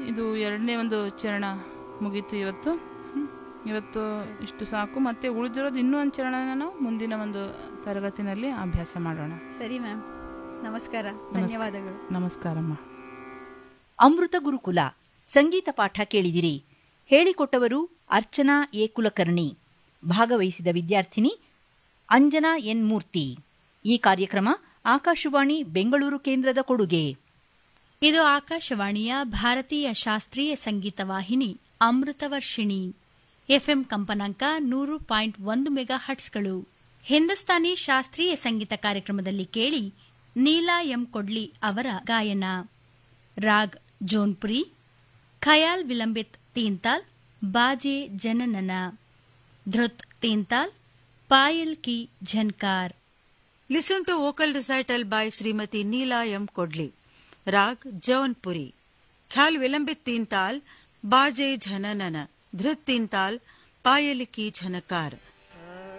ಇದು ಎರಡನೇ ಒಂದು ಚರಣ ಮುಗೀತು ಇವತ್ತು ಹ್ಮ್. ಇವತ್ತು ಇಷ್ಟು ಸಾಕು ಮತ್ತೆ ಉಳಿದಿರೋದು ಇನ್ನೂ ಒಂದು ಚರಣನ ನಾವು ಮುಂದಿನ ಒಂದು ತರಗತಿನಲ್ಲಿ ಅಭ್ಯಾಸ ಮಾಡೋಣ ಸರಿ ಮ್ಯಾಮ್ ನಮಸ್ಕಾರ ಧನ್ಯವಾದಗಳು ನಮಸ್ಕಾರಮ್ಮ ಅಮೃತ ಗುರುಕುಲ ಸಂಗೀತ ಪಾಠ ಕೇಳಿದಿರಿ ಹೇಳಿಕೊಟ್ಟವರು ಅರ್ಚನಾ ಎ ಕುಲಕರ್ಣಿ ಭಾಗವಹಿಸಿದ ವಿದ್ಯಾರ್ಥಿನಿ ಅಂಜನಾ ಎನ್ ಮೂರ್ತಿ ಈ ಕಾರ್ಯಕ್ರಮ ಆಕಾಶವಾಣಿ ಬೆಂಗಳೂರು ಕೇಂದ್ರದ ಕೊಡುಗೆ ಇದು ಆಕಾಶವಾಣಿಯ ಭಾರತೀಯ ಶಾಸ್ತ್ರೀಯ ಸಂಗೀತ ವಾಹಿನಿ ಅಮೃತವರ್ಷಿಣಿ ಎಫ್ಎಂ ಕಂಪನಾಂಕ ನೂರು ಪಾಯಿಂಟ್ ಒಂದು ಮೆಗಾ ಹಟ್ಸ್ಗಳು ಹಿಂದೂಸ್ತಾನಿ ಶಾಸ್ತ್ರೀಯ ಸಂಗೀತ ಕಾರ್ಯಕ್ರಮದಲ್ಲಿ ಕೇಳಿ ನೀಲಾ ಎಂ ಕೊಡ್ಲಿ ಅವರ ಗಾಯನ ರಾಗ್ ಜೋನ್ಪುರಿ ಖಯಾಲ್ ವಿಲಂಬಿತ್ ತೀನ್ತಾಲ್ ಬಾಜೆ ಜನನನ ಧೃತ್ ತೀನ್ತಾಲ್ ಪಾಯಲ್ ಕಿ ಝನ್ಕಾರ್ Listen to vocal recital by Srimati Neela M. Kodli. Rag Jaunpuri. Khyal Vilambit Tintal, Baje Jhananana. Dhrit Tintal, Payaliki Jhanakar.